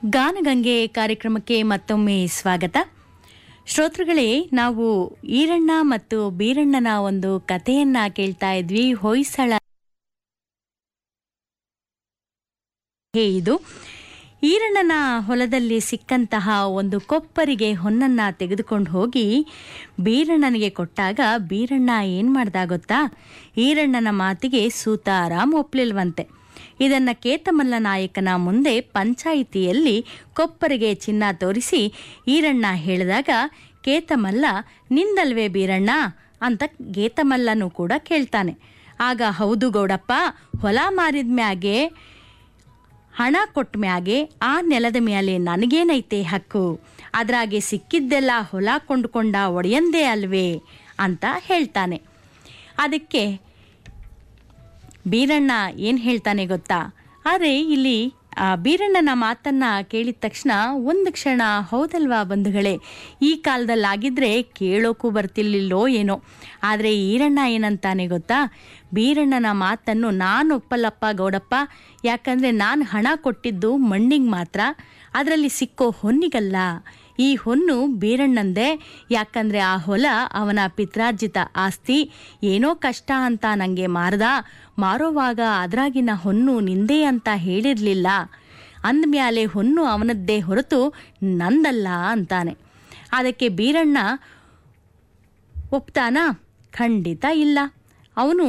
ಗಾನಗಂಗೆ ಕಾರ್ಯಕ್ರಮಕ್ಕೆ ಮತ್ತೊಮ್ಮೆ ಸ್ವಾಗತ ಶ್ರೋತೃಗಳೇ ನಾವು ಈರಣ್ಣ ಮತ್ತು ಬೀರಣ್ಣನ ಒಂದು ಕಥೆಯನ್ನ ಕೇಳ್ತಾ ಇದ್ವಿ ಹೊಯ್ಸಳ ಹೇ ಇದು ಈರಣ್ಣನ ಹೊಲದಲ್ಲಿ ಸಿಕ್ಕಂತಹ ಒಂದು ಕೊಪ್ಪರಿಗೆ ಹೊನ್ನನ್ನ ತೆಗೆದುಕೊಂಡು ಹೋಗಿ ಬೀರಣ್ಣನಿಗೆ ಕೊಟ್ಟಾಗ ಬೀರಣ್ಣ ಏನ್ ಮಾಡ್ದ ಗೊತ್ತಾ ಈರಣ್ಣನ ಮಾತಿಗೆ ಸೂತಾರಾಮ್ ಒಪ್ಲಿಲ್ವಂತೆ ಇದನ್ನ ಕೇತಮಲ್ಲ ನಾಯಕನ ಮುಂದೆ ಪಂಚಾಯಿತಿಯಲ್ಲಿ ಕೊಪ್ಪರಿಗೆ ಚಿನ್ನ ತೋರಿಸಿ ಈರಣ್ಣ ಹೇಳಿದಾಗ ಕೇತಮಲ್ಲ ನಿಂದಲ್ವೇ ಬೀರಣ್ಣ ಅಂತ ಗೇತಮಲ್ಲನೂ ಕೂಡ ಕೇಳ್ತಾನೆ ಆಗ ಹೌದು ಗೌಡಪ್ಪ ಹೊಲ ಮಾರಿದ ಮ್ಯಾಗೆ ಹಣ ಕೊಟ್ಟ ಮ್ಯಾಗೆ ಆ ನೆಲದ ಮೇಲೆ ನನಗೇನೈತೆ ಹಕ್ಕು ಅದ್ರಾಗೆ ಸಿಕ್ಕಿದ್ದೆಲ್ಲ ಹೊಲ ಕೊಂಡುಕೊಂಡ ಒಡೆಯಂದೇ ಅಲ್ವೇ ಅಂತ ಹೇಳ್ತಾನೆ ಅದಕ್ಕೆ ಬೀರಣ್ಣ ಏನು ಹೇಳ್ತಾನೆ ಗೊತ್ತಾ ಆದರೆ ಇಲ್ಲಿ ಆ ಬೀರಣ್ಣನ ಮಾತನ್ನ ಕೇಳಿದ ತಕ್ಷಣ ಒಂದು ಕ್ಷಣ ಹೌದಲ್ವಾ ಬಂಧುಗಳೇ ಈ ಕಾಲದಲ್ಲಾಗಿದ್ರೆ ಕೇಳೋಕ್ಕೂ ಬರ್ತಿರ್ಲಿಲ್ಲೋ ಏನೋ ಆದರೆ ಈರಣ್ಣ ಏನಂತಾನೆ ಗೊತ್ತಾ ಬೀರಣ್ಣನ ಮಾತನ್ನು ನಾನು ಒಪ್ಪಲ್ಲಪ್ಪ ಗೌಡಪ್ಪ ಯಾಕಂದರೆ ನಾನು ಹಣ ಕೊಟ್ಟಿದ್ದು ಮಣ್ಣಿಗೆ ಮಾತ್ರ ಅದರಲ್ಲಿ ಸಿಕ್ಕೋ ಹೊನ್ನಿಗಲ್ಲ ಈ ಹೊನ್ನು ಬೀರಣ್ಣಂದೆ ಯಾಕಂದ್ರೆ ಆ ಹೊಲ ಅವನ ಪಿತ್ರಾರ್ಜಿತ ಆಸ್ತಿ ಏನೋ ಕಷ್ಟ ಅಂತ ನನಗೆ ಮಾರ್ದ ಮಾರೋವಾಗ ಅದ್ರಾಗಿನ ಹೊನ್ನು ನಿಂದೆ ಅಂತ ಹೇಳಿರಲಿಲ್ಲ ಅಂದಮ್ಯಾಲೆ ಹೊನ್ನು ಅವನದ್ದೇ ಹೊರತು ನಂದಲ್ಲ ಅಂತಾನೆ ಅದಕ್ಕೆ ಬೀರಣ್ಣ ಒಪ್ತಾನಾ ಖಂಡಿತ ಇಲ್ಲ ಅವನು